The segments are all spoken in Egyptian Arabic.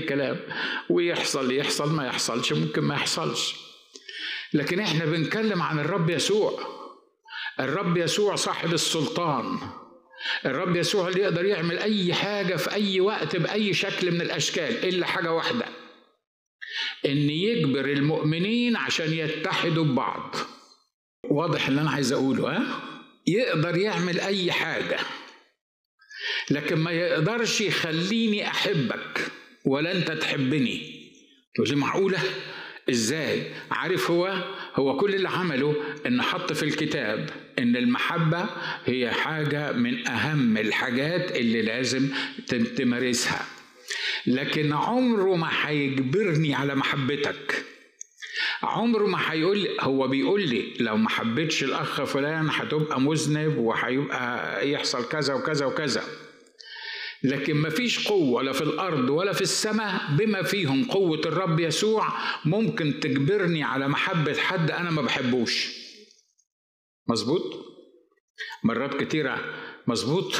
الكلام ويحصل يحصل ما يحصلش ممكن ما يحصلش لكن احنا بنتكلم عن الرب يسوع الرب يسوع صاحب السلطان الرب يسوع اللي يقدر يعمل اي حاجه في اي وقت باي شكل من الاشكال الا حاجه واحده ان يجبر المؤمنين عشان يتحدوا ببعض واضح اللي انا عايز اقوله ها يقدر يعمل اي حاجه لكن ما يقدرش يخليني احبك ولا انت تحبني تقول لي معقوله ازاي عارف هو هو كل اللي عمله ان حط في الكتاب ان المحبه هي حاجه من اهم الحاجات اللي لازم تمارسها لكن عمره ما هيجبرني على محبتك عمره ما هيقول لي هو بيقول لي لو ما حبيتش الاخ فلان هتبقى مذنب وهيبقى يحصل كذا وكذا وكذا لكن ما فيش قوة لا في الأرض ولا في السماء بما فيهم قوة الرب يسوع ممكن تجبرني على محبة حد أنا ما بحبوش مظبوط مرات كتيرة مظبوط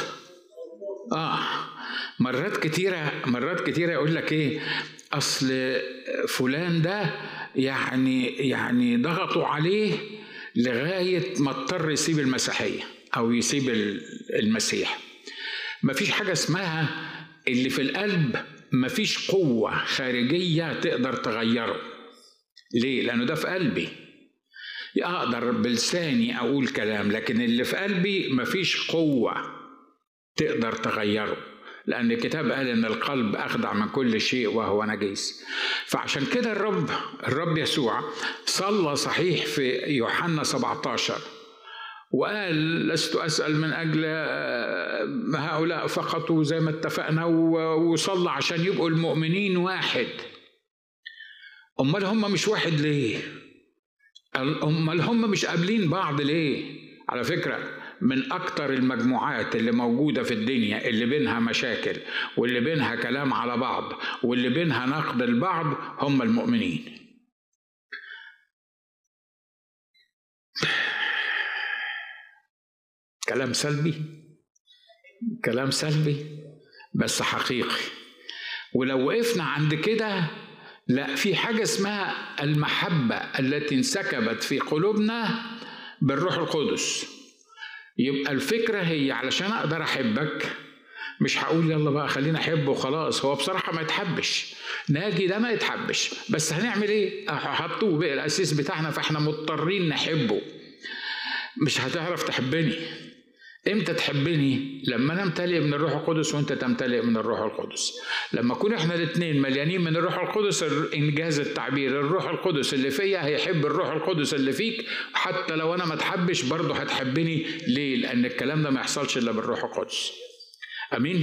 آه مرات كتيرة مرات كتيرة يقول لك إيه أصل فلان ده يعني يعني ضغطوا عليه لغاية ما اضطر يسيب المسيحية أو يسيب المسيح مفيش حاجة اسمها اللي في القلب مفيش قوة خارجية تقدر تغيره ليه؟ لأنه ده في قلبي أقدر بلساني أقول كلام لكن اللي في قلبي مفيش قوة تقدر تغيره لأن الكتاب قال إن القلب أخدع من كل شيء وهو نجيس فعشان كده الرب الرب يسوع صلى صحيح في يوحنا 17 وقال لست أسأل من أجل هؤلاء فقط وزي ما اتفقنا وصلى عشان يبقوا المؤمنين واحد أمال هم مش واحد ليه؟ أمال هم مش قابلين بعض ليه؟ على فكرة من أكتر المجموعات اللي موجودة في الدنيا اللي بينها مشاكل واللي بينها كلام على بعض واللي بينها نقد البعض هم المؤمنين كلام سلبي كلام سلبي بس حقيقي ولو وقفنا عند كده لا في حاجة اسمها المحبة التي انسكبت في قلوبنا بالروح القدس يبقى الفكرة هي علشان أقدر أحبك مش هقول يلا بقى خلينا أحبه وخلاص هو بصراحة ما يتحبش ناجي ده ما يتحبش بس هنعمل إيه؟ حطوه بقى الأساس بتاعنا فإحنا مضطرين نحبه مش هتعرف تحبني امتى تحبني لما انا امتلئ من الروح القدس وانت تمتلئ من الروح القدس لما نكون احنا الاثنين مليانين من الروح القدس انجاز التعبير الروح القدس اللي فيا هيحب الروح القدس اللي فيك حتى لو انا ما تحبش برضه هتحبني ليه لان الكلام ده ما يحصلش الا بالروح القدس امين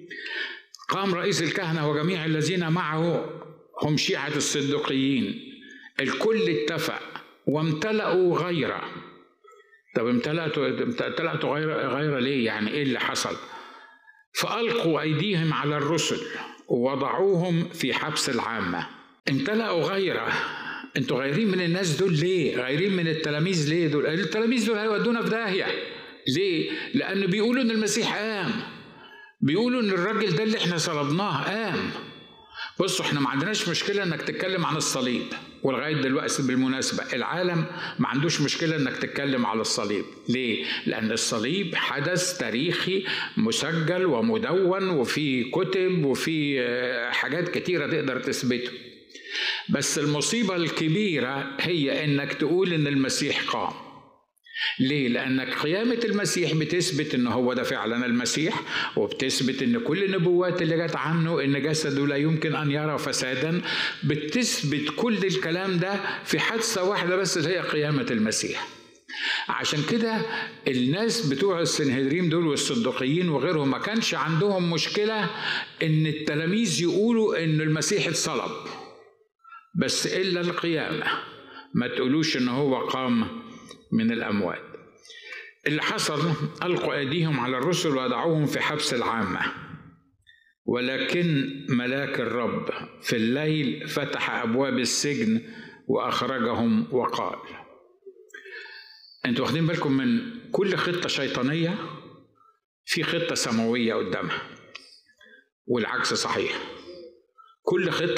قام رئيس الكهنه وجميع الذين معه هم شيعه الصدقيين الكل اتفق وامتلأوا غيره طب امتلأتوا امتلأتوا غير غير ليه؟ يعني ايه اللي حصل؟ فألقوا أيديهم على الرسل ووضعوهم في حبس العامة. امتلأوا غيره انتوا غيرين من الناس دول ليه؟ غيرين من التلاميذ ليه دول؟ التلاميذ دول هيودونا في داهية. ليه؟ لأن بيقولوا إن المسيح قام. بيقولوا إن الراجل ده اللي إحنا صلبناه قام. بصوا احنا ما عندناش مشكله انك تتكلم عن الصليب ولغايه دلوقتي بالمناسبه العالم ما عندوش مشكله انك تتكلم على الصليب ليه لان الصليب حدث تاريخي مسجل ومدون وفي كتب وفي حاجات كتيره تقدر تثبته بس المصيبه الكبيره هي انك تقول ان المسيح قام ليه؟ لأنك قيامة المسيح بتثبت إن هو ده فعلا المسيح وبتثبت إن كل النبوات اللي جت عنه إن جسده لا يمكن أن يرى فسادا بتثبت كل الكلام ده في حادثة واحدة بس اللي هي قيامة المسيح. عشان كده الناس بتوع السنهدريم دول والصدقيين وغيرهم ما كانش عندهم مشكلة إن التلاميذ يقولوا إن المسيح اتصلب بس إلا القيامة ما تقولوش إن هو قام من الأموات اللي حصل ألقوا أيديهم على الرسل وضعوهم في حبس العامة ولكن ملاك الرب في الليل فتح أبواب السجن وأخرجهم وقال أنتوا واخدين بالكم من كل خطة شيطانية في خطة سماوية قدامها والعكس صحيح كل خطة